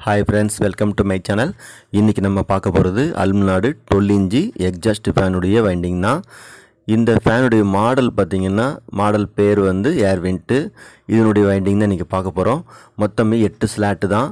hi friends welcome to my channel இன்றைக்கி நம்ம பார்க்க போகிறது அல்ம்நாடு டுவெல் இன்ச்சி எக்ஸாஸ்ட் ஃபேனுடைய வைண்டிங் தான் இந்த ஃபேனுடைய மாடல் பார்த்திங்கன்னா மாடல் பேர் வந்து ஏர்வின்ட்டு இதனுடைய வைண்டிங் தான் இன்றைக்கி பார்க்க போகிறோம் மொத்தமே எட்டு ஸ்லாட்டு தான்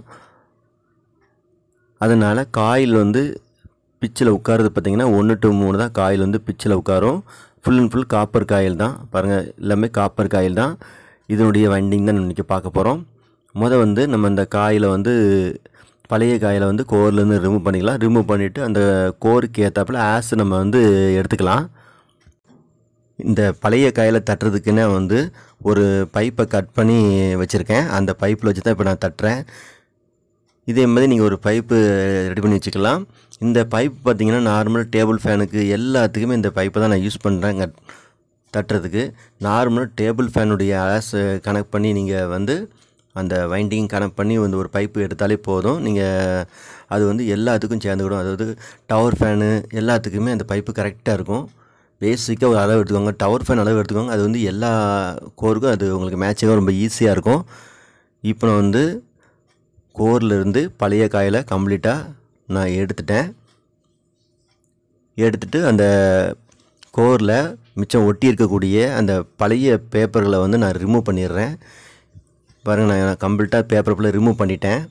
அதனால் காயில் வந்து பிச்சில் உட்காருது பார்த்திங்கன்னா ஒன்று டு மூணு தான் காயில் வந்து பிச்சில் உட்காரும் full and full copper coil தான் பாருங்கள் எல்லாமே காப்பர் காயில் தான் இதனுடைய வைண்டிங் தான் இன்றைக்கி பார்க்க போகிறோம் முத வந்து நம்ம இந்த காயில் வந்து பழைய காயில் வந்து கோர்லேருந்து ரிமூவ் பண்ணிக்கலாம் ரிமூவ் பண்ணிவிட்டு அந்த கோருக்கு ஏற்றாப்புல ஆஸ் நம்ம வந்து எடுத்துக்கலாம் இந்த பழைய காயில் தட்டுறதுக்குன்னே வந்து ஒரு பைப்பை கட் பண்ணி வச்சுருக்கேன் அந்த பைப்பில் வச்சு தான் இப்போ நான் தட்டுறேன் இதே மாதிரி நீங்கள் ஒரு பைப்பு ரெடி பண்ணி வச்சுக்கலாம் இந்த பைப் பார்த்தீங்கன்னா நார்மல் டேபிள் ஃபேனுக்கு எல்லாத்துக்குமே இந்த பைப்பை தான் நான் யூஸ் பண்ணுறேன் கட் தட்டுறதுக்கு நார்மல் டேபிள் ஃபேனுடைய ஆஸ் கனெக்ட் பண்ணி நீங்கள் வந்து அந்த வைண்டிங் கனெக்ட் பண்ணி வந்து ஒரு பைப்பு எடுத்தாலே போதும் நீங்கள் அது வந்து எல்லாத்துக்கும் சேர்ந்துக்கிடும் அதாவது டவர் ஃபேனு எல்லாத்துக்குமே அந்த பைப்பு கரெக்டாக இருக்கும் பேசிக்காக ஒரு அளவு எடுத்துக்கோங்க டவர் ஃபேன் அளவு எடுத்துக்கோங்க அது வந்து எல்லா கோருக்கும் அது உங்களுக்கு மேட்சிங்காக ரொம்ப ஈஸியாக இருக்கும் இப்போ நான் வந்து கோரில் இருந்து பழைய காயில் கம்ப்ளீட்டாக நான் எடுத்துட்டேன் எடுத்துட்டு அந்த கோரில் மிச்சம் ஒட்டி இருக்கக்கூடிய அந்த பழைய பேப்பர்களை வந்து நான் ரிமூவ் பண்ணிடுறேன் பாருங்கள் நான் கம்ப்ளீட்டாக பேப்பர் ஃபுல்லாக ரிமூவ் பண்ணிட்டேன்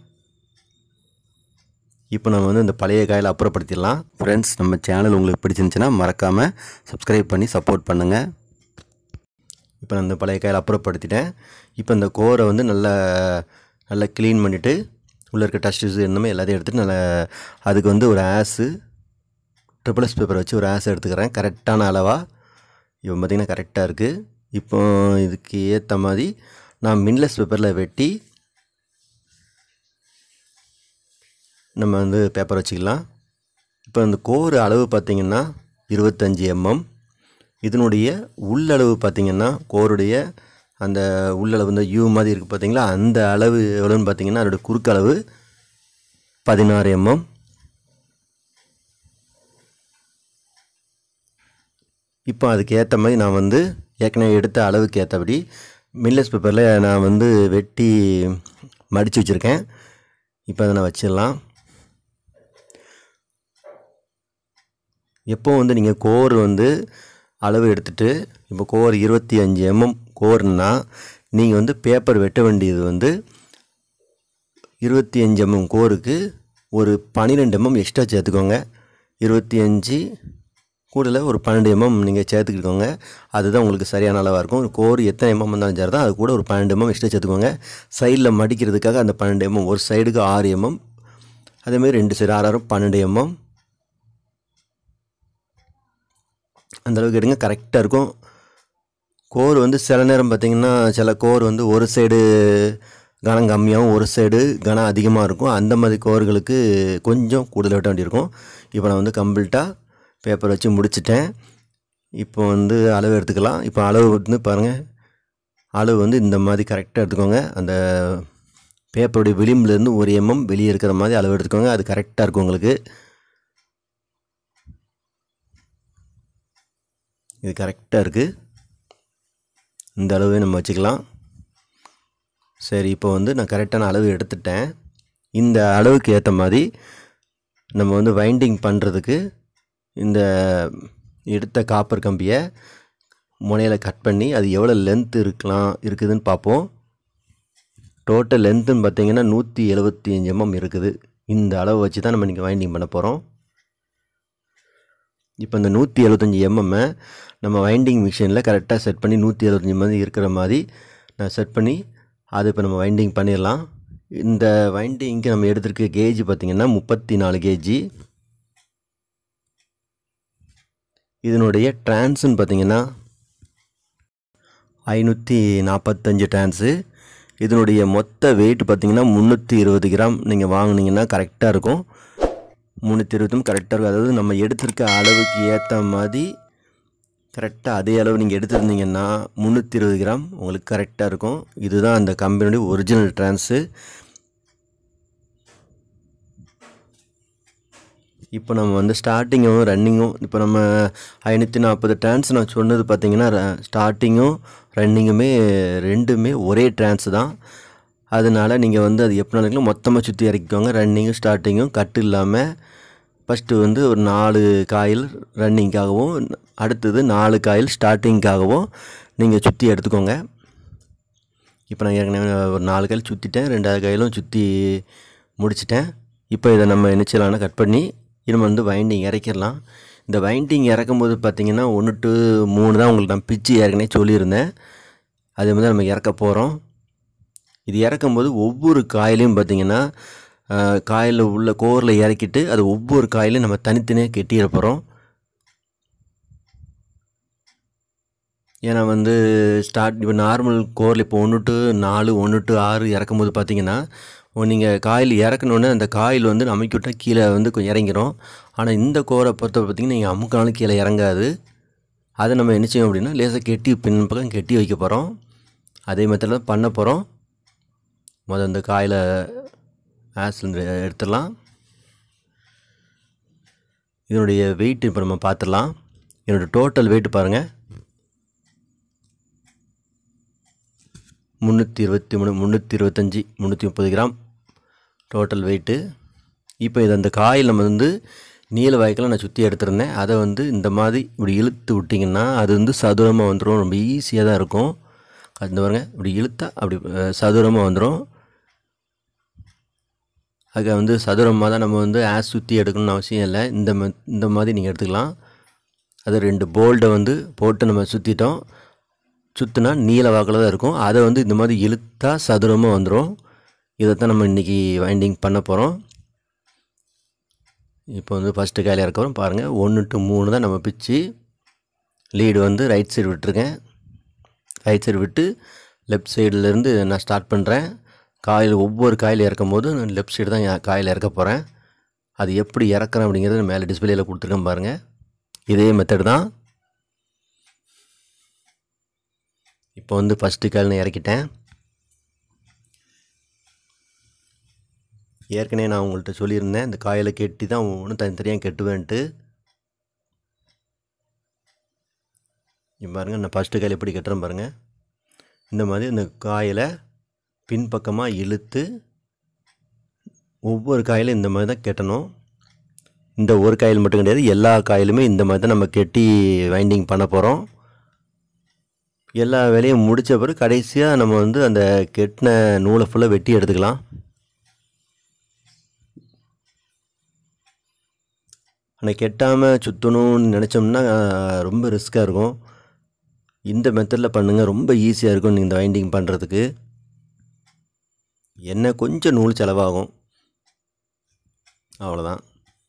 இப்போ நம்ம வந்து இந்த பழைய காயில் அப்புறப்படுத்திடலாம் ஃப்ரெண்ட்ஸ் நம்ம சேனல் உங்களுக்கு பிடிச்சிருந்துச்சுன்னா மறக்காமல் சப்ஸ்கிரைப் பண்ணி சப்போர்ட் பண்ணுங்கள் இப்போ நான் இந்த பழைய காயில் அப்புறப்படுத்திட்டேன் இப்போ இந்த கோரை வந்து நல்லா நல்லா க்ளீன் பண்ணிவிட்டு உள்ளே இருக்க டஸ்ட் என்னமே எல்லாத்தையும் எடுத்துகிட்டு நல்லா அதுக்கு வந்து ஒரு ஆஸு ட்ரிபிள் எஸ் பேப்பர் வச்சு ஒரு ஆஸ் எடுத்துக்கிறேன் கரெக்டான அளவாக இப்போ பார்த்திங்கன்னா கரெக்டாக இருக்குது இப்போ இதுக்கு ஏற்ற மாதிரி நான் மின்லெஸ் பேப்பரில் வெட்டி நம்ம வந்து பேப்பர் வச்சுக்கலாம் இப்போ அந்த கோர் அளவு பார்த்திங்கன்னா இருபத்தஞ்சி எம்எம் இதனுடைய உள்ளளவு பார்த்திங்கன்னா கோருடைய அந்த உள்ளளவு இந்த யூ மாதிரி இருக்குது பார்த்தீங்களா அந்த அளவு எவ்வளோன்னு பார்த்தீங்கன்னா அதோடய குறுக்களவு பதினாறு எம்எம் இப்போ அதுக்கு ஏற்ற மாதிரி நான் வந்து ஏற்கனவே எடுத்த அளவுக்கு ஏற்றபடி மில்லஸ் பேப்பரில் நான் வந்து வெட்டி மடித்து வச்சுருக்கேன் இப்போ அதை நான் வச்சிடலாம் எப்போ வந்து நீங்கள் கோர் வந்து அளவு எடுத்துகிட்டு இப்போ கோர் இருபத்தி அஞ்சு எம்எம் கோர்னா நீங்கள் வந்து பேப்பர் வெட்ட வேண்டியது வந்து இருபத்தி அஞ்சு எம்எம் கோருக்கு ஒரு பன்னிரெண்டு எம்எம் எக்ஸ்ட்ரா சேர்த்துக்கோங்க இருபத்தி அஞ்சு கூடல ஒரு பன்னெண்டு எம்எம் நீங்கள் சேர்த்துக்கிக்கோங்க அதுதான் உங்களுக்கு சரியான அளவாக இருக்கும் கோர் எத்தனை எம்எம் இருந்தாலும் சரி தான் அது கூட ஒரு பன்னெண்டு எம்எம் எக்ஸ்ட்ரா சேர்த்துக்கோங்க சைடில் மடிக்கிறதுக்காக அந்த பன்னெண்டு எம்எம் ஒரு சைடுக்கு ஆறு எம்எம் அதேமாதிரி ரெண்டு சைடு ஆறு ஆறு பன்னெண்டு எம்எம் அந்த அளவுக்கு எடுங்க கரெக்டாக இருக்கும் கோர் வந்து சில நேரம் பார்த்திங்கன்னா சில கோர் வந்து ஒரு சைடு கனம் கம்மியாகவும் ஒரு சைடு கனம் அதிகமாக இருக்கும் அந்த மாதிரி கோர்களுக்கு கொஞ்சம் கூடுதல் வெட்ட வேண்டியிருக்கும் இப்போ நான் வந்து கம்ப்ளீட்டாக பேப்பர் வச்சு முடிச்சிட்டேன் இப்போ வந்து அளவு எடுத்துக்கலாம் இப்போ அளவு வந்து பாருங்கள் அளவு வந்து இந்த மாதிரி கரெக்டாக எடுத்துக்கோங்க அந்த பேப்பருடைய விளிம்புலேருந்து ஒரு எம்எம் வெளியே இருக்கிற மாதிரி அளவு எடுத்துக்கோங்க அது கரெக்டாக இருக்கும் உங்களுக்கு இது கரெக்டாக இருக்குது இந்த அளவே நம்ம வச்சுக்கலாம் சரி இப்போ வந்து நான் கரெக்டான அளவு எடுத்துட்டேன் இந்த அளவுக்கு ஏற்ற மாதிரி நம்ம வந்து வைண்டிங் பண்ணுறதுக்கு இந்த எடுத்த காப்பர் கம்பியை முனையில் கட் பண்ணி அது எவ்வளோ லென்த் இருக்கலாம் இருக்குதுன்னு பார்ப்போம் டோட்டல் லென்த்துன்னு பார்த்தீங்கன்னா நூற்றி எழுபத்தி அஞ்சு எம்எம் இருக்குது இந்த அளவு வச்சு தான் நம்ம இன்றைக்கி வைண்டிங் பண்ண போகிறோம் இப்போ இந்த நூற்றி எழுபத்தஞ்சி எம்எம்மை நம்ம வைண்டிங் மிஷினில் கரெக்டாக செட் பண்ணி நூற்றி எழுபத்தஞ்சி மாதிரி இருக்கிற மாதிரி நான் செட் பண்ணி அது இப்போ நம்ம வைண்டிங் பண்ணிடலாம் இந்த வைண்டிங்க்கு நம்ம எடுத்துருக்க கேஜ் பார்த்திங்கன்னா முப்பத்தி நாலு கேஜி இதனுடைய ட்ரான்ஸுன்னு பார்த்திங்கன்னா ஐநூற்றி நாற்பத்தஞ்சு ட்ரான்ஸு இதனுடைய மொத்த வெயிட் பார்த்திங்கன்னா முந்நூற்றி இருபது கிராம் நீங்கள் வாங்கினீங்கன்னா கரெக்டாக இருக்கும் முந்நூற்றி இருபதும் கரெக்டாக இருக்கும் அதாவது நம்ம எடுத்திருக்க அளவுக்கு ஏற்ற மாதிரி கரெக்டாக அதே அளவு நீங்கள் எடுத்துருந்தீங்கன்னா முந்நூற்றி இருபது கிராம் உங்களுக்கு கரெக்டாக இருக்கும் இதுதான் அந்த கம்பெனியுடைய ஒரிஜினல் ட்ரான்ஸு இப்போ நம்ம வந்து ஸ்டார்டிங்கும் ரன்னிங்கும் இப்போ நம்ம ஐநூற்றி நாற்பது ட்ரான்ஸ் நான் சொன்னது பார்த்திங்கன்னா ஸ்டார்டிங்கும் ரன்னிங்குமே ரெண்டுமே ஒரே ட்ரான்ஸ் தான் அதனால் நீங்கள் வந்து அது எப்போ நினைக்கலாம் மொத்தமாக சுற்றி இறக்கிக்கோங்க ரன்னிங்கும் ஸ்டார்டிங்கும் கட்டு இல்லாமல் ஃபஸ்ட்டு வந்து ஒரு நாலு காயில் ரன்னிங்காகவும் அடுத்தது நாலு காயில் ஸ்டார்டிங்காகவும் நீங்கள் சுற்றி எடுத்துக்கோங்க இப்போ நான் ஏற்கனவே ஒரு நாலு காயில் சுற்றிட்டேன் ரெண்டாவது காயிலும் சுற்றி முடிச்சிட்டேன் இப்போ இதை நம்ம என்ன செய்யலாம்னா கட் பண்ணி இனிமே வந்து வைண்டிங் இறக்கிடலாம் இந்த வைண்டிங் இறக்கும்போது பார்த்தீங்கன்னா ஒன்று டு மூணு தான் உங்களுக்கு நான் பிச்சு ஏற்கனவே சொல்லியிருந்தேன் அதே மாதிரி தான் நம்ம இறக்க போகிறோம் இது இறக்கும்போது ஒவ்வொரு காயிலையும் பார்த்தீங்கன்னா காயில் உள்ள கோரில் இறக்கிட்டு அது ஒவ்வொரு காயிலையும் நம்ம தனித்தனியாக கெட்டிட போகிறோம் ஏன்னா வந்து ஸ்டார்ட் இப்போ நார்மல் கோரில் இப்போ ஒன்று டு நாலு ஒன்று டு ஆறு இறக்கும்போது பார்த்தீங்கன்னா நீங்கள் காயில் இறக்கணுன்னே அந்த காயில் வந்து அமைக்கி விட்டால் கீழே வந்து கொஞ்சம் இறங்கிரும் ஆனால் இந்த கோரை பொறுத்த பார்த்தீங்கன்னா நீங்கள் அமுக்கினாலும் கீழே இறங்காது அதை நம்ம என்ன செய்வோம் அப்படின்னா லேசாக கெட்டி பின் பக்கம் கெட்டி வைக்க போகிறோம் அதே மெத்தடில் தான் பண்ண போகிறோம் முதல் இந்த காயில் ஆஸ் சிலிண்டர் எடுத்துடலாம் இதனுடைய வெயிட் இப்போ நம்ம பார்த்துடலாம் என்னோடய டோட்டல் வெயிட் பாருங்கள் முந்நூற்றி இருபத்தி மூணு முந்நூற்றி இருபத்தஞ்சி முந்நூற்றி முப்பது கிராம் டோட்டல் வெயிட்டு இப்போ இது அந்த காயில் நம்ம வந்து நீல வாய்க்கில் நான் சுற்றி எடுத்திருந்தேன் அதை வந்து இந்த மாதிரி இப்படி இழுத்து விட்டிங்கன்னா அது வந்து சதுரமாக வந்துடும் ரொம்ப ஈஸியாக தான் இருக்கும் அந்த பாருங்க இப்படி இழுத்தா அப்படி சதுரமாக வந்துடும் அதுக்கு வந்து சதுரமாக தான் நம்ம வந்து ஆஸ் சுற்றி எடுக்கணும்னு அவசியம் இல்லை இந்த ம இந்த மாதிரி நீங்கள் எடுத்துக்கலாம் அது ரெண்டு போல்டை வந்து போட்டு நம்ம சுற்றிட்டோம் சுற்றினா நீல வாக்கில் தான் இருக்கும் அதை வந்து இந்த மாதிரி இழுத்தா சதுரமாக வந்துடும் இதை தான் நம்ம இன்றைக்கி வைண்டிங் பண்ண போகிறோம் இப்போ வந்து ஃபஸ்ட்டு கையில் இறக்கிறோம் பாருங்கள் ஒன்று டு மூணு தான் நம்ம பிச்சு லீடு வந்து ரைட் சைடு விட்டுருக்கேன் ரைட் சைடு விட்டு லெஃப்ட் சைடுலேருந்து நான் ஸ்டார்ட் பண்ணுறேன் காயில் ஒவ்வொரு காயில் இறக்கும் போது நான் லெஃப்ட் சைடு தான் என் காயில் இறக்க போகிறேன் அது எப்படி இறக்குறேன் அப்படிங்கிறது மேலே டிஸ்பிளேயில் கொடுத்துருக்கேன் பாருங்கள் இதே மெத்தட் தான் இப்போ வந்து ஃபஸ்ட்டு கால் நான் இறக்கிட்டேன் ஏற்கனவே நான் உங்கள்கிட்ட சொல்லியிருந்தேன் இந்த காயில் கெட்டி தான் ஒன்றும் தனித்தனியாக கெட்டுவேன்ட்டு இப்போ பாருங்கள் நான் ஃபஸ்ட்டு காயில் எப்படி கட்டுறேன் பாருங்கள் இந்த மாதிரி இந்த காயில் பின்பக்கமாக இழுத்து ஒவ்வொரு காயிலும் இந்த மாதிரி தான் கெட்டணும் இந்த ஒரு காயில் மட்டும் கிடையாது எல்லா காயிலுமே இந்த மாதிரி தான் நம்ம கெட்டி வைண்டிங் பண்ண போகிறோம் எல்லா வேலையும் முடித்த பிறகு கடைசியாக நம்ம வந்து அந்த கெட்டின நூலை ஃபுல்லாக வெட்டி எடுத்துக்கலாம் ஆனால் கெட்டாமல் சுற்றணும்னு நினச்சோம்னா ரொம்ப ரிஸ்க்காக இருக்கும் இந்த மெத்தடில் பண்ணுங்கள் ரொம்ப ஈஸியாக இருக்கும் நீங்கள் இந்த வைண்டிங் பண்ணுறதுக்கு என்ன கொஞ்சம் நூல் செலவாகும் அவ்வளோதான்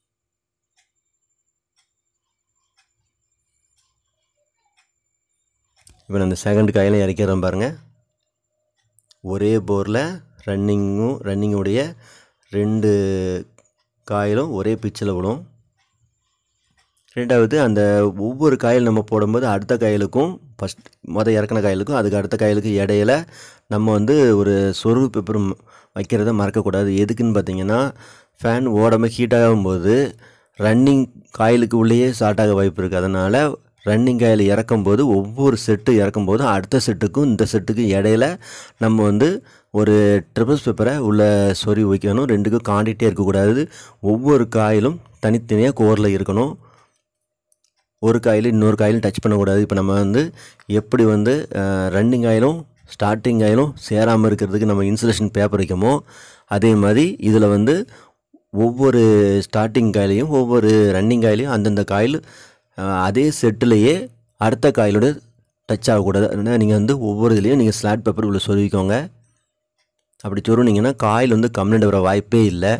இப்போ நான் இந்த செகண்ட் காயிலும் இறக்கிறேன் பாருங்கள் ஒரே போரில் ரன்னிங்கும் ரன்னிங்குடைய ரெண்டு காயிலும் ஒரே பிச்சில் விடும் ரெண்டாவது அந்த ஒவ்வொரு காயில் நம்ம போடும்போது அடுத்த காயிலுக்கும் ஃபஸ்ட் மொதல் இறக்கின காயிலுக்கும் அதுக்கு அடுத்த காயிலுக்கு இடையில நம்ம வந்து ஒரு சொருகு பேப்பர் வைக்கிறத மறக்கக்கூடாது எதுக்குன்னு பார்த்தீங்கன்னா ஃபேன் ஓடாமல் ஹீட் ஆகும்போது ரன்னிங் காயிலுக்கு உள்ளேயே ஸ்டார்ட் ஆக வாய்ப்பு இருக்குது அதனால் ரன்னிங் காயில் இறக்கும்போது ஒவ்வொரு செட்டு இறக்கும்போது அடுத்த செட்டுக்கும் இந்த செட்டுக்கும் இடையில நம்ம வந்து ஒரு ட்ரிபிள்ஸ் பேப்பரை உள்ள சொறி வைக்கணும் ரெண்டுக்கும் காண்டிகிட்டே இருக்கக்கூடாது ஒவ்வொரு காயிலும் தனித்தனியாக கோரில் இருக்கணும் ஒரு காயில் இன்னொரு காயிலும் டச் பண்ணக்கூடாது இப்போ நம்ம வந்து எப்படி வந்து ரன்னிங் ஆயிலும் ஸ்டார்டிங் ஆயிலும் சேராமல் இருக்கிறதுக்கு நம்ம இன்சுலேஷன் பேப்பர் வைக்கமோ அதே மாதிரி இதில் வந்து ஒவ்வொரு ஸ்டார்டிங் காயிலையும் ஒவ்வொரு ரன்னிங் காயிலையும் அந்தந்த காயில் அதே செட்டிலேயே அடுத்த காயிலோட டச் ஆகக்கூடாது அதனால் நீங்கள் வந்து ஒவ்வொரு இதுலேயும் நீங்கள் ஸ்லாட் பேப்பர் உள்ள சொருவிக்கோங்க அப்படி சொருவினீங்கன்னா காயில் வந்து கம்ப்ளைண்ட் வர வாய்ப்பே இல்லை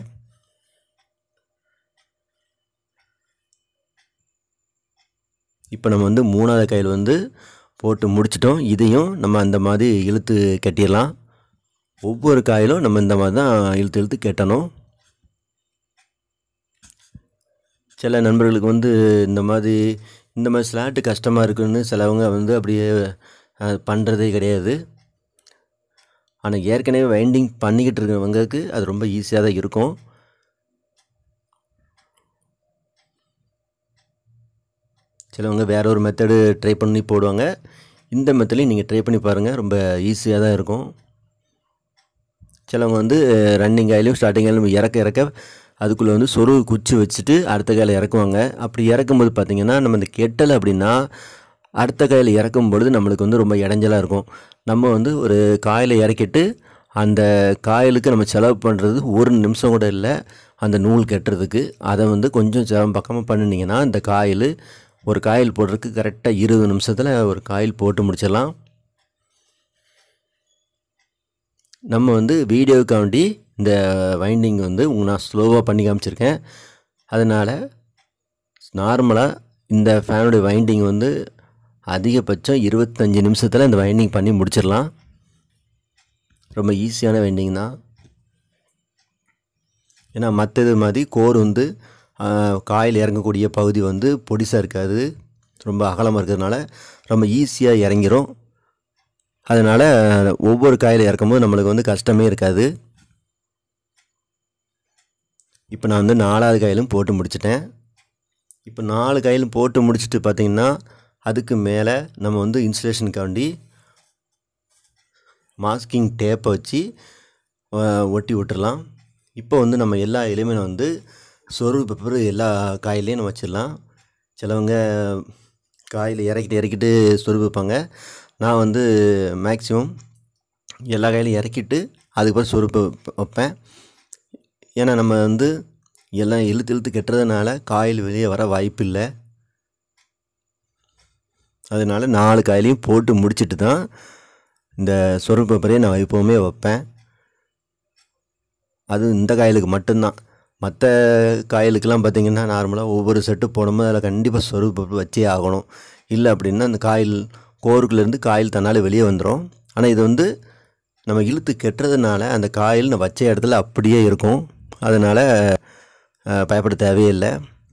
இப்போ நம்ம வந்து மூணாவது காயில் வந்து போட்டு முடிச்சிட்டோம் இதையும் நம்ம அந்த மாதிரி இழுத்து கட்டிடலாம் ஒவ்வொரு காயிலும் நம்ம இந்த மாதிரி தான் இழுத்து இழுத்து கட்டணும் சில நண்பர்களுக்கு வந்து இந்த மாதிரி இந்த மாதிரி ஸ்லாட்டு கஷ்டமாக இருக்குன்னு சிலவங்க வந்து அப்படியே பண்ணுறதே கிடையாது ஆனால் ஏற்கனவே வைண்டிங் பண்ணிக்கிட்டு இருக்கிறவங்களுக்கு அது ரொம்ப ஈஸியாக தான் இருக்கும் சிலவங்க வேற ஒரு மெத்தடு ட்ரை பண்ணி போடுவாங்க இந்த மெத்தட்லையும் நீங்கள் ட்ரை பண்ணி பாருங்கள் ரொம்ப ஈஸியாக தான் இருக்கும் சிலவங்க வந்து ரன்னிங் காயிலையும் ஸ்டார்டிங் காயிலும் இறக்க இறக்க அதுக்குள்ளே வந்து சொருகு குச்சி வச்சுட்டு அடுத்த காயில் இறக்குவாங்க அப்படி இறக்கும்போது பார்த்திங்கன்னா நம்ம இந்த கெட்டலை அப்படின்னா அடுத்த காயில் இறக்கும் பொழுது நம்மளுக்கு வந்து ரொம்ப இடைஞ்சலாக இருக்கும் நம்ம வந்து ஒரு காயில் இறக்கிட்டு அந்த காயிலுக்கு நம்ம செலவு பண்ணுறது ஒரு நிமிஷம் கூட இல்லை அந்த நூல் கட்டுறதுக்கு அதை வந்து கொஞ்சம் சிரமம் பக்கமாக பண்ணினீங்கன்னா இந்த காயில் ஒரு காயில் போடுறதுக்கு கரெக்டாக இருபது நிமிஷத்தில் ஒரு காயில் போட்டு முடிச்சிடலாம் நம்ம வந்து வீடியோவுக்காண்டி இந்த வைண்டிங் வந்து உங்க நான் ஸ்லோவாக பண்ணி காமிச்சிருக்கேன் அதனால் நார்மலாக இந்த ஃபேனுடைய வைண்டிங் வந்து அதிகபட்சம் இருபத்தஞ்சி நிமிஷத்தில் இந்த வைண்டிங் பண்ணி முடிச்சிடலாம் ரொம்ப ஈஸியான வைண்டிங் தான் ஏன்னா மற்றது மாதிரி கோர் வந்து காயில் இறங்கக்கூடிய பகுதி வந்து பொடிசாக இருக்காது ரொம்ப அகலமாக இருக்கிறதுனால ரொம்ப ஈஸியாக இறங்கிரும் அதனால் ஒவ்வொரு காயில் இறக்கும்போது நம்மளுக்கு வந்து கஷ்டமே இருக்காது இப்போ நான் வந்து நாலாவது காயிலும் போட்டு முடிச்சிட்டேன் இப்போ நாலு காயிலும் போட்டு முடிச்சுட்டு பார்த்திங்கன்னா அதுக்கு மேலே நம்ம வந்து இன்சுலேஷனுக்காண்டி மாஸ்கிங் டேப்பை வச்சு ஒட்டி விட்டுறலாம் இப்போ வந்து நம்ம எல்லா எலிமெண்ட் வந்து சொருகு பேப்பர் எல்லா காயிலையும் நம்ம வச்சிடலாம் சிலவங்க காயில் இறக்கிட்டு இறக்கிட்டு சொருகு வைப்பாங்க நான் வந்து மேக்ஸிமம் எல்லா காயிலையும் இறக்கிட்டு அதுக்கப்புறம் சொருப்பு வைப்பேன் ஏன்னா நம்ம வந்து எல்லாம் இழுத்து இழுத்து கெட்டுறதுனால காயில் வெளியே வர வாய்ப்பு இல்லை அதனால் நாலு காயிலையும் போட்டு முடிச்சுட்டு தான் இந்த சொருப்பு பேப்பரே நான் எப்போவுமே வைப்பேன் அது இந்த காயிலுக்கு மட்டும்தான் மற்ற காயிலுக்கெல்லாம் பார்த்திங்கன்னா நார்மலாக ஒவ்வொரு செட்டு போடும்போது அதில் கண்டிப்பாக சொருப்பு பேப்பர் வச்சே ஆகணும் இல்லை அப்படின்னா அந்த காயில் கோருக்குலேருந்து காயில் தன்னால் வெளியே வந்துடும் ஆனால் இது வந்து நம்ம இழுத்து கெட்டுறதுனால அந்த காயில் நான் வச்ச இடத்துல அப்படியே இருக்கும் அதனால் பயப்பட தேவையில்லை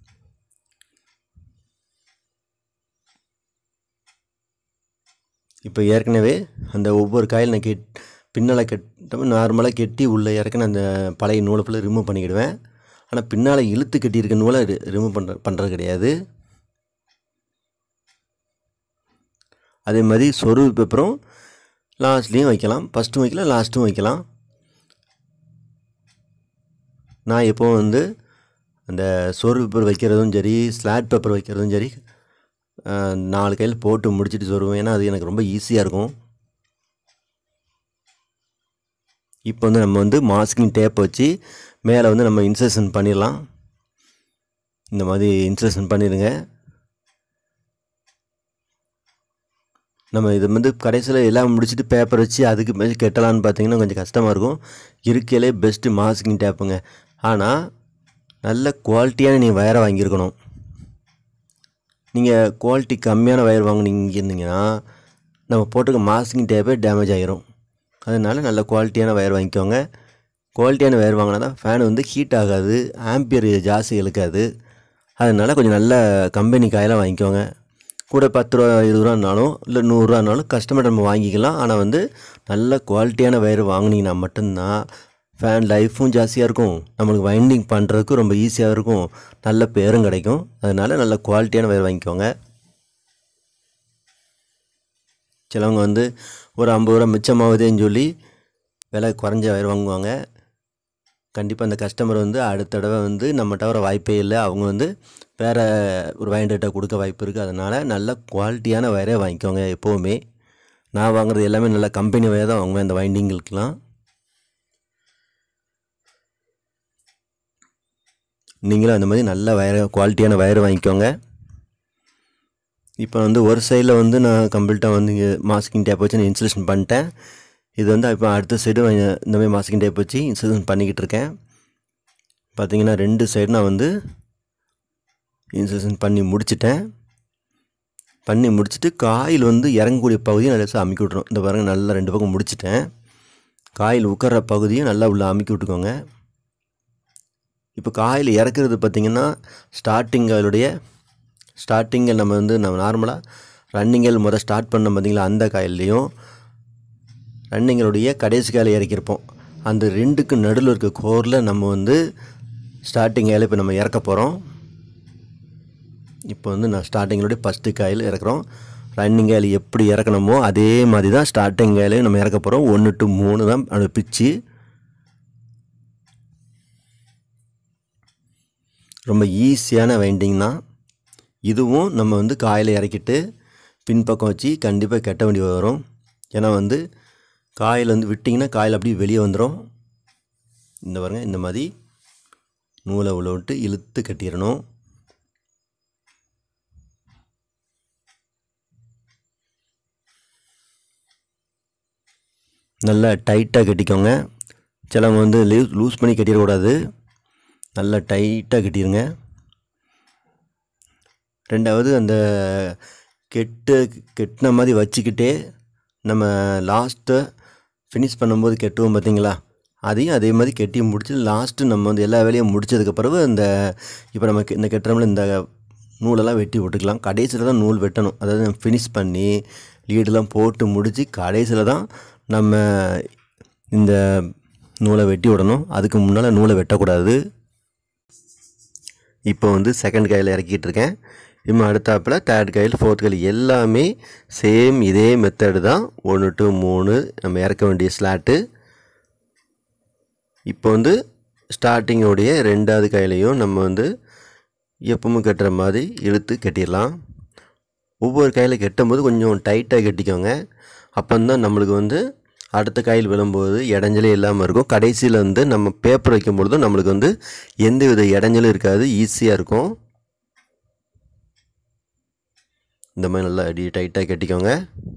இப்போ ஏற்கனவே அந்த ஒவ்வொரு காயில் நான் கெட் பின்னால் கெட்ட நார்மலாக கெட்டி உள்ளே இறக்குன அந்த பழைய நூலை ஃபுல்லாக ரிமூவ் பண்ணிக்கிடுவேன் ஆனால் பின்னால் இழுத்து கட்டியிருக்க நூலை ரிமூவ் பண்ணுற பண்ணுறது கிடையாது அதே மாதிரி சொருவு பேப்பரும் லாஸ்ட்லேயும் வைக்கலாம் ஃபஸ்ட்டும் வைக்கலாம் லாஸ்ட்டும் வைக்கலாம் நான் எப்போவும் வந்து அந்த சொருவு பேப்பர் வைக்கிறதும் சரி ஸ்லாட் பேப்பர் வைக்கிறதும் சரி நாலு கையில் போட்டு முடிச்சுட்டு சொருவேன் ஏன்னா அது எனக்கு ரொம்ப ஈஸியாக இருக்கும் இப்போ வந்து நம்ம வந்து மாஸ்கிங் டேப் வச்சு மேலே வந்து நம்ம இன்சர்ஷன் பண்ணிடலாம் இந்த மாதிரி இன்சர்ஷன் பண்ணிடுங்க நம்ம இது வந்து கடைசியில் எல்லாம் முடிச்சுட்டு பேப்பர் வச்சு அதுக்கு மேலே கெட்டலான்னு பார்த்தீங்கன்னா கொஞ்சம் கஷ்டமாக இருக்கும் இருக்கையிலே பெஸ்ட்டு மாஸ்கிங் டேப்புங்க ஆனால் நல்ல குவாலிட்டியான நீங்கள் வயரை வாங்கியிருக்கணும் நீங்கள் குவாலிட்டி கம்மியான வயர் வாங்கினீங்க இருந்தீங்கன்னா நம்ம போட்டுக்க மாஸ்கிங் டேப்பே டேமேஜ் ஆகிரும் அதனால் நல்ல குவாலிட்டியான வயர் வாங்கிக்கோங்க குவாலிட்டியான வயர் வாங்கினா தான் ஃபேன் வந்து ஹீட் ஆகாது ஆம்பியர் ஜாஸ்தி இழுக்காது அதனால் கொஞ்சம் நல்ல கம்பெனி காயெல்லாம் வாங்கிக்கோங்க கூட பத்து ரூபா இருபது ரூபானாலும் இல்லை நூறுரூவானாலும் கஸ்டமர் நம்ம வாங்கிக்கலாம் ஆனால் வந்து நல்ல குவாலிட்டியான வயர் வாங்கினீங்கன்னா மட்டும்தான் ஃபேன் லைஃப்பும் ஜாஸ்தியாக இருக்கும் நம்மளுக்கு வைண்டிங் பண்ணுறதுக்கும் ரொம்ப ஈஸியாக இருக்கும் நல்ல பேரும் கிடைக்கும் அதனால் நல்ல குவாலிட்டியான வயர் வாங்கிக்கோங்க சிலவங்க வந்து ஒரு ஐம்பது ரூபா மிச்சமாகுதேன்னு சொல்லி விலை குறைஞ்ச வயர் வாங்குவாங்க கண்டிப்பாக அந்த கஸ்டமர் வந்து அடுத்த தடவை வந்து நம்மகிட்ட வர வாய்ப்பே இல்லை அவங்க வந்து வேறு ஒரு வைண்டர்கிட்ட கொடுக்க வாய்ப்பு இருக்குது அதனால் நல்ல குவாலிட்டியான வயரே வாங்கிக்கோங்க எப்போவுமே நான் வாங்குறது எல்லாமே நல்ல கம்பெனி வயர் தான் வாங்குவேன் இந்த வைண்டிங்களுக்கெலாம் நீங்களும் அந்த மாதிரி நல்ல வயர் குவாலிட்டியான வயர் வாங்கிக்கோங்க இப்போ வந்து ஒரு சைடில் வந்து நான் கம்ப்ளீட்டாக வந்து மாஸ்கிங் டேப் வச்சு நான் இன்சுலேஷன் பண்ணிட்டேன் இது வந்து இப்போ அடுத்த சைடு இந்த மாதிரி மாஸ்கிங் டேப் வச்சு இன்சுலேஷன் பண்ணிக்கிட்டு இருக்கேன் பார்த்தீங்கன்னா ரெண்டு சைடு நான் வந்து இன்சுலேஷன் பண்ணி முடிச்சிட்டேன் பண்ணி முடிச்சுட்டு காயில் வந்து இறங்கக்கூடிய பகுதியை நல்லா அமுக்கி விட்ருவோம் இந்த பாருங்கள் நல்லா ரெண்டு பக்கம் முடிச்சிட்டேன் காயில் உட்கார்ற பகுதியை நல்லா உள்ளே அமுக்கி விட்டுக்கோங்க இப்போ காயில் இறக்குறது பார்த்திங்கன்னா ஸ்டார்டிங் அதனுடைய ஸ்டார்டிங்கில் நம்ம வந்து நம்ம நார்மலாக ரன்னிங்கில் முதல் ஸ்டார்ட் பண்ண பார்த்திங்களா அந்த காயில்லையும் ரன்னிங்களுடைய கடைசி காயில் இறக்கியிருப்போம் அந்த ரெண்டுக்கு நடுவில் இருக்க கோரில் நம்ம வந்து ஸ்டார்டிங் காயில் இப்போ நம்ம இறக்க போகிறோம் இப்போ வந்து நான் ஸ்டார்டிங்களுடைய ஃபஸ்ட்டு காயில் இறக்குறோம் ரன்னிங் காயில் எப்படி இறக்கணுமோ அதே மாதிரி தான் ஸ்டார்டிங் காயிலையும் நம்ம இறக்க போகிறோம் ஒன்று டு மூணு தான் அந்த பிச்சு ரொம்ப ஈஸியான வைண்டிங் தான் இதுவும் நம்ம வந்து காயில் இறக்கிட்டு பின்பக்கம் வச்சு கண்டிப்பாக கட்ட வேண்டி வரும் ஏன்னா வந்து காயில் வந்து விட்டிங்கன்னா காயில் அப்படியே வெளியே வந்துடும் இந்த பாருங்க இந்த மாதிரி நூலை உள்ள விட்டு இழுத்து கட்டிடணும் நல்லா டைட்டாக கட்டிக்கோங்க சிலவங்க வந்து லூஸ் லூஸ் பண்ணி கட்டிடக்கூடாது நல்லா டைட்டாக கட்டிடுங்க ரெண்டாவது அந்த கெட்டு கெட்டின மாதிரி வச்சுக்கிட்டே நம்ம லாஸ்ட்டை ஃபினிஷ் பண்ணும்போது கெட்டுவோம் பார்த்தீங்களா அதையும் அதே மாதிரி கெட்டி முடிச்சு லாஸ்ட்டு நம்ம வந்து எல்லா வேலையும் முடிச்சதுக்கு பிறகு அந்த இப்போ நம்ம இந்த கெட்டுறோம்ல இந்த நூலெல்லாம் வெட்டி விட்டுக்கலாம் கடைசியில் தான் நூல் வெட்டணும் அதாவது ஃபினிஷ் பண்ணி லீடெல்லாம் போட்டு முடித்து கடைசியில் தான் நம்ம இந்த நூலை வெட்டி விடணும் அதுக்கு முன்னால் நூலை வெட்டக்கூடாது இப்போ வந்து செகண்ட் கையில் இறக்கிட்டு இருக்கேன் இன்னும் அடுத்தாப்பில் தேர்ட் கையில் ஃபோர்த் கையில் எல்லாமே சேம் இதே மெத்தடு தான் ஒன்று டு மூணு நம்ம இறக்க வேண்டிய ஸ்லாட்டு இப்போ வந்து ஸ்டார்டிங்கோடைய ரெண்டாவது கையிலையும் நம்ம வந்து எப்பவும் கட்டுற மாதிரி இழுத்து கட்டிடலாம் ஒவ்வொரு கையில் கட்டும்போது கொஞ்சம் டைட்டாக கட்டிக்கோங்க அப்போந்தான் நம்மளுக்கு வந்து அடுத்த காயில் விழும்போது இடைஞ்சலே இல்லாமல் இருக்கும் கடைசியில் வந்து நம்ம பேப்பர் வைக்கும்பொழுதும் நம்மளுக்கு வந்து எந்த வித இடைஞ்சலும் இருக்காது ஈஸியாக இருக்கும் இந்த மாதிரி நல்லா அடி டைட்டாக கட்டிக்கோங்க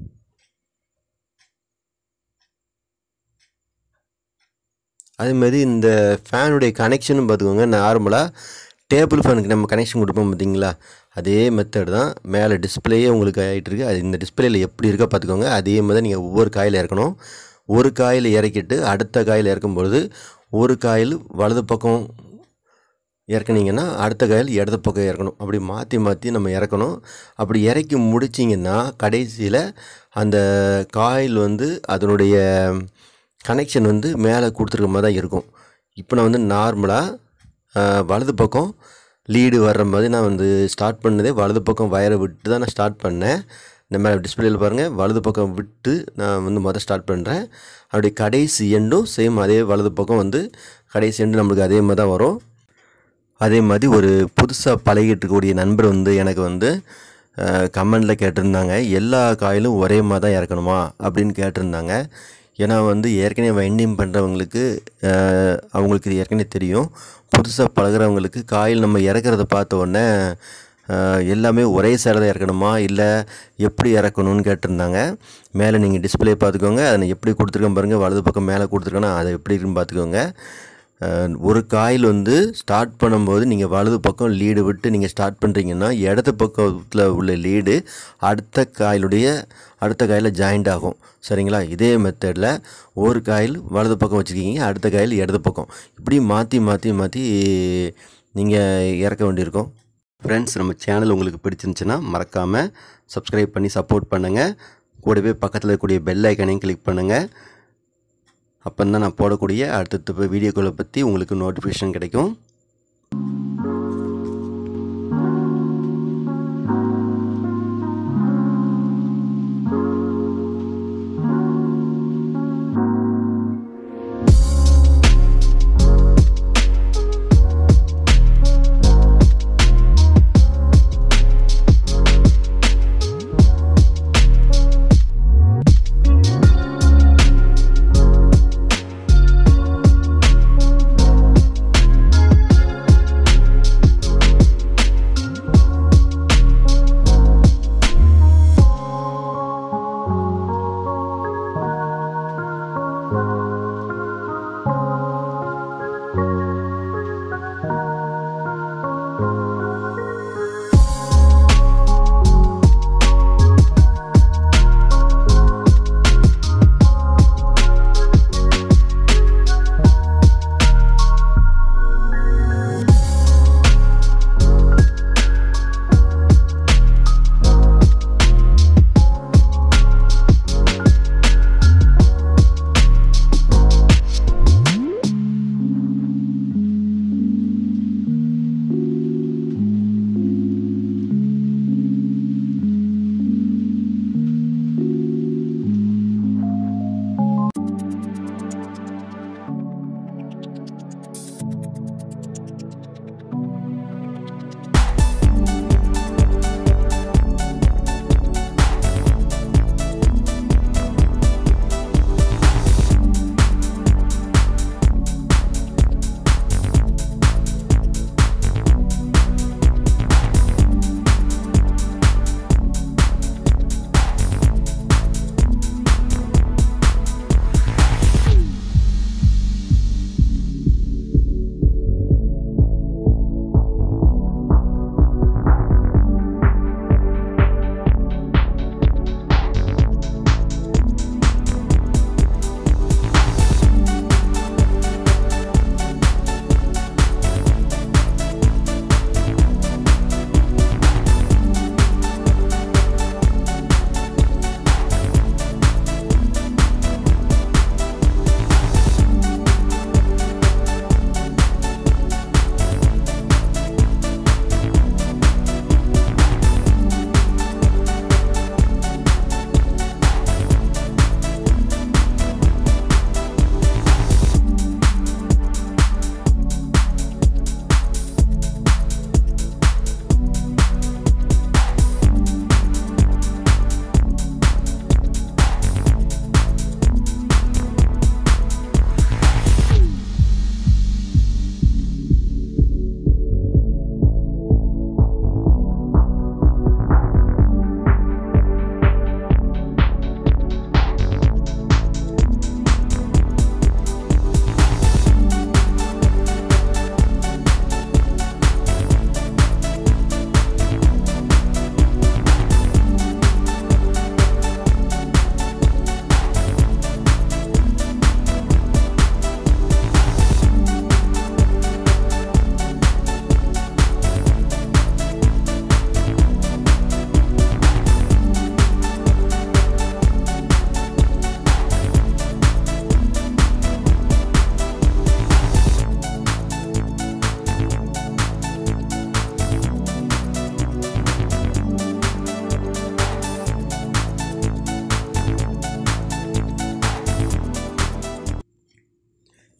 அதேமாதிரி இந்த ஃபேனுடைய கனெக்ஷனும் பார்த்துக்கோங்க நார்மலாக டேபிள் ஃபேனுக்கு நம்ம கனெக்ஷன் கொடுப்போம் பார்த்தீங்களா அதே மெத்தட் தான் மேலே டிஸ்பிளேயே உங்களுக்கு ஆகிட்டு இருக்கு அது இந்த டிஸ்பிளேயில் எப்படி இருக்கோ பார்த்துக்கோங்க அதே மாதிரி நீங்கள் ஒவ்வொரு காயில் இறக்கணும் ஒரு காயில் இறக்கிட்டு அடுத்த காயில் இறக்கும்பொழுது ஒரு காயில் வலது பக்கம் இறக்குனீங்கன்னா அடுத்த காயில் இடது பக்கம் இறக்கணும் அப்படி மாற்றி மாற்றி நம்ம இறக்கணும் அப்படி இறக்கி முடிச்சிங்கன்னா கடைசியில் அந்த காயில் வந்து அதனுடைய கனெக்ஷன் வந்து மேலே கொடுத்துருக்க மாதிரி தான் இருக்கும் இப்போ நான் வந்து நார்மலாக வலது பக்கம் லீடு வர்ற மாதிரி நான் வந்து ஸ்டார்ட் பண்ணதே வலது பக்கம் வயரை விட்டு தான் நான் ஸ்டார்ட் பண்ணேன் இந்த மேலே டிஸ்பிளேயில் பாருங்கள் வலது பக்கம் விட்டு நான் வந்து மொதல் ஸ்டார்ட் பண்ணுறேன் அப்படி கடைசி எண்டும் சேம் அதே வலது பக்கம் வந்து கடைசி எண்டு நம்மளுக்கு அதே மாதிரி தான் வரும் அதே மாதிரி ஒரு புதுசாக பழகிட்டு இருக்கக்கூடிய நண்பர் வந்து எனக்கு வந்து கமெண்டில் கேட்டிருந்தாங்க எல்லா காயிலும் ஒரே மாதிரி தான் இறக்கணுமா அப்படின்னு கேட்டிருந்தாங்க ஏன்னா வந்து ஏற்கனவே வைண்டிங் பண்ணுறவங்களுக்கு அவங்களுக்கு இது ஏற்கனவே தெரியும் புதுசாக பழகிறவங்களுக்கு காயில் நம்ம இறக்குறத பார்த்த உடனே எல்லாமே ஒரே சேர தான் இறக்கணுமா இல்லை எப்படி இறக்கணும்னு கேட்டிருந்தாங்க மேலே நீங்கள் டிஸ்பிளே பார்த்துக்கோங்க அதை எப்படி கொடுத்துருக்கேன் பாருங்கள் வலது பக்கம் மேலே கொடுத்துருக்கேன்னா அதை எப்படி இருக்குன்னு பார்த்துக்கோங்க ஒரு காயில் வந்து ஸ்டார்ட் பண்ணும்போது நீங்கள் வலது பக்கம் லீடு விட்டு நீங்கள் ஸ்டார்ட் பண்ணுறீங்கன்னா இடது பக்கத்தில் உள்ள லீடு அடுத்த காயிலுடைய அடுத்த காயில் ஜாயிண்ட் ஆகும் சரிங்களா இதே மெத்தடில் ஒரு காயில் வலது பக்கம் வச்சுருக்கீங்க அடுத்த காயில் இடது பக்கம் இப்படி மாற்றி மாற்றி மாற்றி நீங்கள் இறக்க வேண்டியிருக்கும் ஃப்ரெண்ட்ஸ் நம்ம சேனல் உங்களுக்கு பிடிச்சிருந்துச்சுன்னா மறக்காமல் சப்ஸ்கிரைப் பண்ணி சப்போர்ட் பண்ணுங்கள் கூடவே பக்கத்தில் இருக்கக்கூடிய பெல் ஐக்கனையும் கிளிக் பண்ணுங்கள் அப்போ தான் நான் போடக்கூடிய அடுத்தடுத்த வீடியோக்களை பற்றி உங்களுக்கு நோட்டிஃபிகேஷன் கிடைக்கும்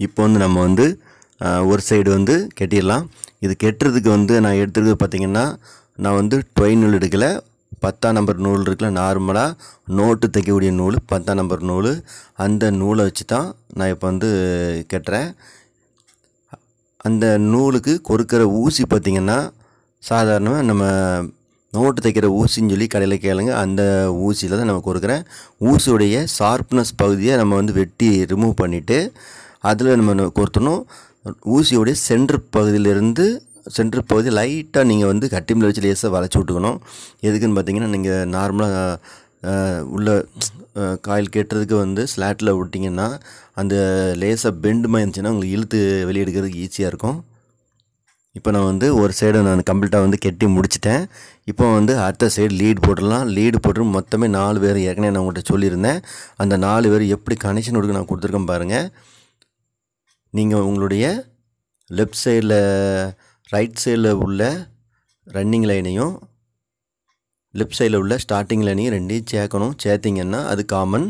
இப்போ வந்து நம்ம வந்து ஆஹ், ஒரு சைடு வந்து கட்டிடலாம் இது கெட்டுறதுக்கு வந்து நான் எடுத்துருக்கிறது பார்த்தீங்கன்னா நான் வந்து டொய் நூல் எடுக்கல பத்தாம் நம்பர் நூல் இருக்குல்ல நார்மலாக நோட்டு தைக்கக்கூடிய நூல் பத்தாம் நம்பர் நூல் அந்த நூலை வச்சு தான் நான் இப்போ வந்து கட்டுறேன் அந்த நூலுக்கு கொறுக்கிற ஊசி பார்த்திங்கன்னா சாதாரணமாக நம்ம நோட்டு தைக்கிற ஊசின்னு சொல்லி கடையில் கேளுங்க அந்த ஊசியில் தான் நம்ம கொறுக்கிறேன் ஊசியுடைய ஷார்ப்னஸ் பகுதியை நம்ம வந்து வெட்டி ரிமூவ் பண்ணிவிட்டு அதில் நம்ம கொறுத்தணும் ஊசியோடைய சென்டர் பகுதியிலேருந்து சென்டர் பகுதி லைட்டாக நீங்கள் வந்து கட்டிமில் வச்சு லேசாக வளைச்சி விட்டுக்கணும் எதுக்குன்னு பார்த்தீங்கன்னா நீங்கள் நார்மலாக உள்ள அஹ், காயில் கெட்டுறதுக்கு வந்து ஸ்லாட்டில் விட்டிங்கன்னா அந்த லேசாக பெண்டுமா இருந்துச்சுன்னா உங்களுக்கு இழுத்து வெளியே எடுக்கிறதுக்கு ஈஸியாக இருக்கும் இப்போ நான் வந்து ஒரு சைடு நான் கம்ப்ளீட்டாக வந்து கெட்டி முடிச்சிட்டேன் இப்போ வந்து அடுத்த சைடு லீடு போட்டுடலாம் லீடு போட்டு மொத்தமே நாலு பேர் ஏற்கனவே நான் உங்கள்கிட்ட சொல்லியிருந்தேன் அந்த நாலு பேர் எப்படி கனெக்ஷன் கொடுக்க நான் கொடுத்துருக்கேன் பாருங்கள் நீங்கள் உங்களுடைய லெஃப்ட் சைடில் ரைட் சைடில் உள்ள ரன்னிங் லைனையும் லெஃப்ட் சைடில் உள்ள ஸ்டார்டிங் லைனையும் ரெண்டையும் சேர்க்கணும் சேர்த்திங்கன்னா அது காமன்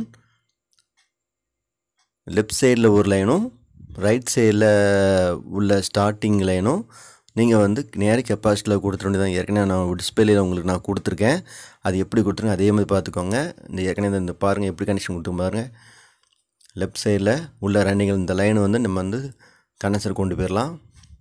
லெஃப்ட் சைடில் ஒரு லைனும் ரைட் சைடில் உள்ள ஸ்டார்டிங் லைனும் நீங்கள் வந்து நேர கெப்பாசிட்டியில் கொடுத்துட வேண்டியதான் ஏற்கனவே நான் டிஸ்பிளேல உங்களுக்கு நான் கொடுத்துருக்கேன் அது எப்படி கொடுத்துருங்க அதே மாதிரி பார்த்துக்கோங்க இந்த ஏற்கனவே இந்த பாருங்கள் எப்படி கனெக்ஷன் கொடுத்து பாருங்கள் லெஃப்ட் சைடில் உள்ள ரன்னிங் இந்த லைன் வந்து நம்ம வந்து கனெக்சர் கொண்டு போயிடலாம்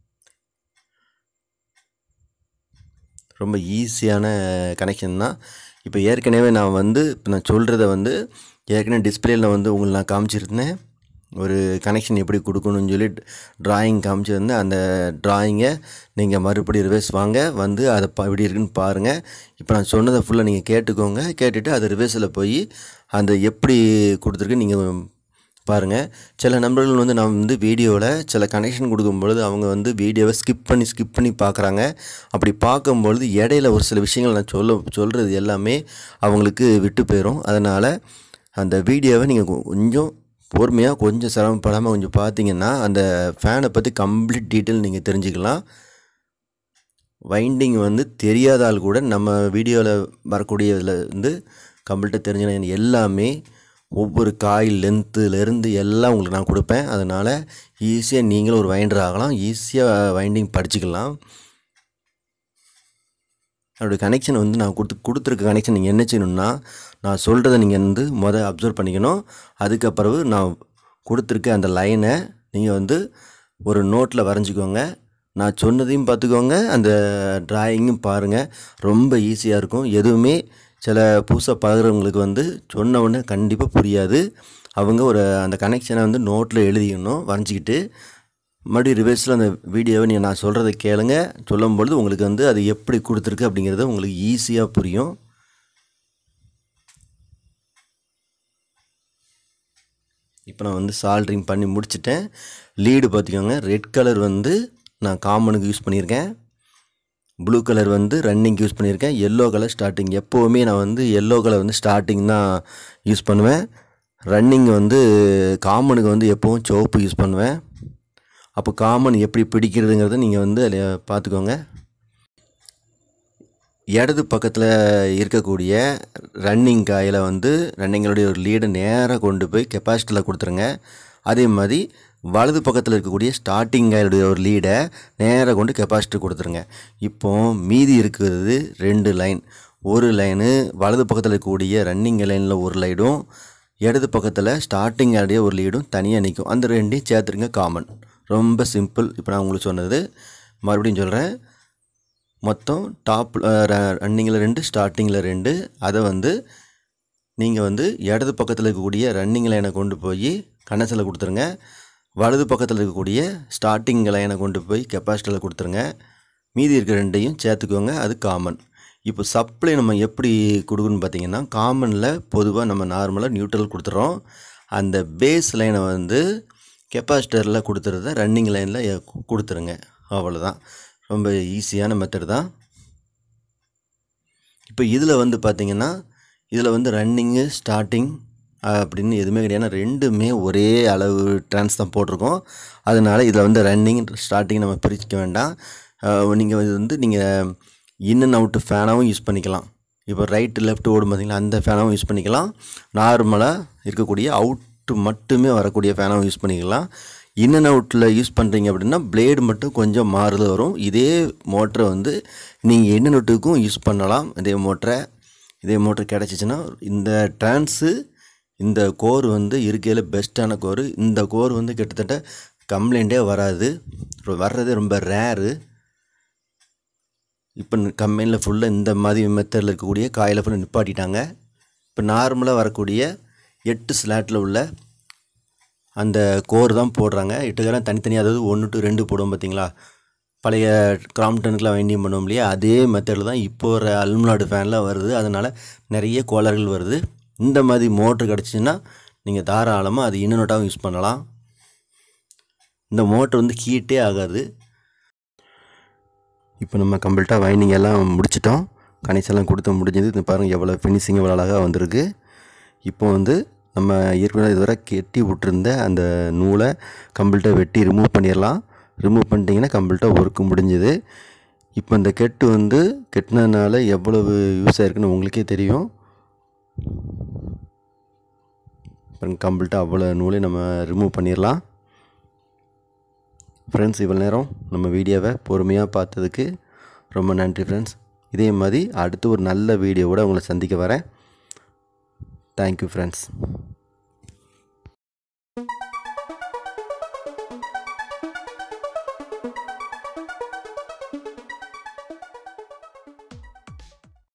ரொம்ப ஈஸியான கனெக்ஷன் தான் இப்போ ஏற்கனவே நான் வந்து இப்போ நான் சொல்கிறத வந்து ஏற்கனவே டிஸ்பிளேயில் வந்து உங்களுக்கு நான் காமிச்சிருந்தேன் ஒரு கனெக்ஷன் எப்படி கொடுக்கணும்னு சொல்லி டிராயிங் காமிச்சிருந்தேன் அந்த டிராயிங்கை நீங்கள் மறுபடியும் ரிவைஸ் வாங்க வந்து அதை பா எப்படி இருக்குன்னு பாருங்கள் இப்போ நான் சொன்னதை ஃபுல்லாக நீங்கள் கேட்டுக்கோங்க கேட்டுட்டு அது ரிவைஸில் போய் அந்த எப்படி கொடுத்துருக்கு நீங்கள் பாருங்கள் சில நண்பர்கள் வந்து நான் வந்து வீடியோவில் சில கனெக்ஷன் கொடுக்கும்பொழுது அவங்க வந்து வீடியோவை ஸ்கிப் பண்ணி ஸ்கிப் பண்ணி பார்க்குறாங்க அப்படி பார்க்கும்பொழுது இடையில ஒரு சில விஷயங்கள் நான் சொல்ல சொல்கிறது எல்லாமே அவங்களுக்கு விட்டு போயிடும் அதனால் அந்த வீடியோவை நீங்கள் கொஞ்சம் பொறுமையாக கொஞ்சம் சிரமப்படாமல் கொஞ்சம் பார்த்தீங்கன்னா அந்த ஃபேனை பற்றி கம்ப்ளீட் டீட்டெயில் நீங்கள் தெரிஞ்சுக்கலாம் வைண்டிங் வந்து தெரியாத ஆள் கூட நம்ம வீடியோவில் வரக்கூடிய இதில் வந்து கம்ப்ளீட்டாக தெரிஞ்சுனா எல்லாமே ஒவ்வொரு காயில் லென்த்துலேருந்து எல்லாம் உங்களுக்கு நான் கொடுப்பேன் அதனால் ஈஸியாக நீங்களும் ஒரு வைண்டர் ஆகலாம் ஈஸியாக வைண்டிங் படிச்சுக்கலாம் அதோடைய கனெக்ஷன் வந்து நான் கொடுத்து கொடுத்துருக்க கனெக்ஷன் நீங்கள் என்ன செய்யணும்னா நான் சொல்கிறத நீங்கள் வந்து மொதல் அப்சர்வ் பண்ணிக்கணும் அதுக்கப்புறம் நான் கொடுத்துருக்க அந்த லைனை நீங்கள் வந்து ஒரு நோட்டில் வரைஞ்சிக்கோங்க நான் சொன்னதையும் பார்த்துக்கோங்க அந்த டிராயிங்கும் பாருங்கள் ரொம்ப ஈஸியாக இருக்கும் எதுவுமே சில புதுசாக பழகுறவங்களுக்கு வந்து சொன்ன உடனே கண்டிப்பாக புரியாது அவங்க ஒரு அந்த கனெக்ஷனை வந்து நோட்டில் எழுதிக்கணும் வரைஞ்சிக்கிட்டு மறுபடியும் ரிவர்ஸில் அந்த வீடியோவை நீங்கள் நான் சொல்கிறத கேளுங்க சொல்லும் பொழுது உங்களுக்கு வந்து அது எப்படி கொடுத்துருக்கு அப்படிங்கிறது உங்களுக்கு ஈஸியாக புரியும் இப்போ நான் வந்து சால்ட்ரிங் பண்ணி முடிச்சிட்டேன் லீடு பார்த்துக்கோங்க ரெட் கலர் வந்து நான் காமனுக்கு யூஸ் பண்ணியிருக்கேன் ப்ளூ கலர் வந்து ரன்னிங்க்கு யூஸ் பண்ணியிருக்கேன் எல்லோ கலர் ஸ்டார்டிங் எப்போவுமே நான் வந்து எல்லோ கலர் வந்து ஸ்டார்டிங் தான் யூஸ் பண்ணுவேன் ரன்னிங் வந்து காமனுக்கு வந்து எப்போவும் சிவப்பு யூஸ் பண்ணுவேன் அப்போ காமன் எப்படி பிடிக்கிறதுங்கிறத நீங்கள் வந்து அதில் பார்த்துக்கோங்க இடது பக்கத்தில் இருக்கக்கூடிய ரன்னிங் காயில் வந்து ரன்னிங்களுடைய ஒரு லீடை நேராக கொண்டு போய் கெப்பாசிட்டியில் கொடுத்துருங்க அதே மாதிரி வலது பக்கத்தில் இருக்கக்கூடிய ஸ்டார்டிங் காயிலுடைய ஒரு லீடை நேராக கொண்டு கெப்பாசிட்டி கொடுத்துருங்க இப்போ மீதி இருக்கிறது ரெண்டு லைன் ஒரு லைனு வலது பக்கத்தில் இருக்கக்கூடிய ரன்னிங் லைனில் ஒரு லைடும் இடது பக்கத்தில் ஸ்டார்டிங் ஆடைய ஒரு லீடும் தனியாக நிற்கும் அந்த ரெண்டையும் சேர்த்துருங்க காமன் ரொம்ப சிம்பிள் இப்போ நான் உங்களுக்கு சொன்னது மறுபடியும் சொல்கிறேன் மொத்தம் டாப் ரன்னிங்கில் ரெண்டு ஸ்டார்டிங்கில் ரெண்டு அதை வந்து நீங்கள் வந்து இடது பக்கத்தில் இருக்கக்கூடிய ரன்னிங் லைனை கொண்டு போய் கனசில் கொடுத்துருங்க வலது பக்கத்தில் இருக்கக்கூடிய ஸ்டார்டிங் லைனை கொண்டு போய் கெப்பாசிட்டியில் கொடுத்துருங்க மீதி இருக்கிற ரெண்டையும் சேர்த்துக்கோங்க அது காமன் இப்போ சப்ளை நம்ம எப்படி கொடுக்கணும்னு பார்த்தீங்கன்னா காமனில் பொதுவாக நம்ம நார்மலாக நியூட்ரல் கொடுத்துறோம் அந்த பேஸ் லைனை வந்து கெப்பாசிட்டரில் கொடுத்துறத ரன்னிங் லைனில் கொடுத்துருங்க அவ்வளோதான் ரொம்ப ஈஸியான மெத்தட் தான் இப்போ இதில் வந்து பார்த்திங்கன்னா இதில் வந்து ரன்னிங்கு ஸ்டார்டிங் அப்படின்னு எதுவுமே கிடையாது ஏன்னா ரெண்டுமே ஒரே அளவு ட்ரான்ஸ் தான் போட்டிருக்கோம் அதனால் இதில் வந்து ரன்னிங் ஸ்டார்டிங் நம்ம பிரிக்க வேண்டாம் நீங்கள் இது வந்து நீங்கள் இன் அண்ட் அவுட்டு ஃபேனாகவும் யூஸ் பண்ணிக்கலாம் இப்போ ரைட்டு லெஃப்ட் ஓடும் பார்த்தீங்களா அந்த ஃபேனாகவும் யூஸ் பண்ணிக்கலாம் நார்மலாக இருக்கக்கூடிய அவுட்டு மட்டுமே வரக்கூடிய ஃபேனாகவும் யூஸ் பண்ணிக்கலாம் இன் அண்ட் அவுட்டில் யூஸ் பண்ணுறீங்க அப்படின்னா பிளேடு மட்டும் கொஞ்சம் மாறுதல் வரும் இதே மோட்டரை வந்து நீங்கள் இன் அண்ட் அவுட்டுக்கும் யூஸ் பண்ணலாம் இதே மோட்டரை இதே மோட்டர் கிடச்சிச்சின்னா இந்த ட்ரான்ஸு இந்த கோர் வந்து இருக்கையில் பெஸ்ட்டான கோர் இந்த கோர் வந்து கிட்டத்தட்ட கம்ப்ளைண்ட்டே வராது வர்றதே ரொம்ப ரேரு இப்போ கம்பெனியில் ஃபுல்லாக இந்த மாதிரி மெத்தடில் இருக்கக்கூடிய காயில் ஃபுல்லாக நிப்பாட்டிட்டாங்க இப்போ நார்மலாக வரக்கூடிய எட்டு ஸ்லாட்டில் உள்ள அந்த கோர் தான் போடுறாங்க எட்டுக்கெல்லாம் தனித்தனியாக அதாவது ஒன்று டு ரெண்டு போடுவோம் பார்த்தீங்களா பழைய கிராம்டனுக்குலாம் வைண்டிங் பண்ணுவோம் இல்லையா அதே மெத்தடில் தான் இப்போ ஒரு அலுமினாடு ஃபேன்லாம் வருது அதனால் நிறைய கோலர்கள் வருது இந்த மாதிரி மோட்ரு கிடச்சிச்சின்னா நீங்கள் தாராளமாக அது இன்னொட்டாகவும் யூஸ் பண்ணலாம் இந்த மோட்ரு வந்து ஹீட்டே ஆகாது இப்போ நம்ம கம்ப்ளீட்டாக வைண்டிங் எல்லாம் முடிச்சிட்டோம் கனெக்ஷன்லாம் கொடுத்து முடிஞ்சது இது பாருங்கள் எவ்வளோ ஃபினிஷிங் எவ்வளோ அழகாக வந்திருக்கு இப்போ வந்து நம்ம ஏற்கனவே இதுவரை கெட்டி விட்டுருந்த அந்த நூலை கம்ப்ளீட்டாக வெட்டி ரிமூவ் பண்ணிடலாம் ரிமூவ் பண்ணிட்டீங்கன்னா கம்ப்ளீட்டாக ஒர்க்கு முடிஞ்சுது இப்போ இந்த கெட்டு வந்து கெட்டினதுனால எவ்வளவு யூஸ் ஆயிருக்குன்னு உங்களுக்கே தெரியும் இப்போ கம்ப்ளீட்டாக அவ்வளோ நூலையும் நம்ம ரிமூவ் பண்ணிடலாம் ஃப்ரெண்ட்ஸ் இவ்வளோ நேரம் நம்ம வீடியோவை பொறுமையாக பார்த்ததுக்கு ரொம்ப நன்றி ஃப்ரெண்ட்ஸ் இதே மாதிரி அடுத்து ஒரு நல்ல வீடியோவோட உங்களை சந்திக்க வரேன் தேங்க்யூ ஃப்ரெண்ட்ஸ்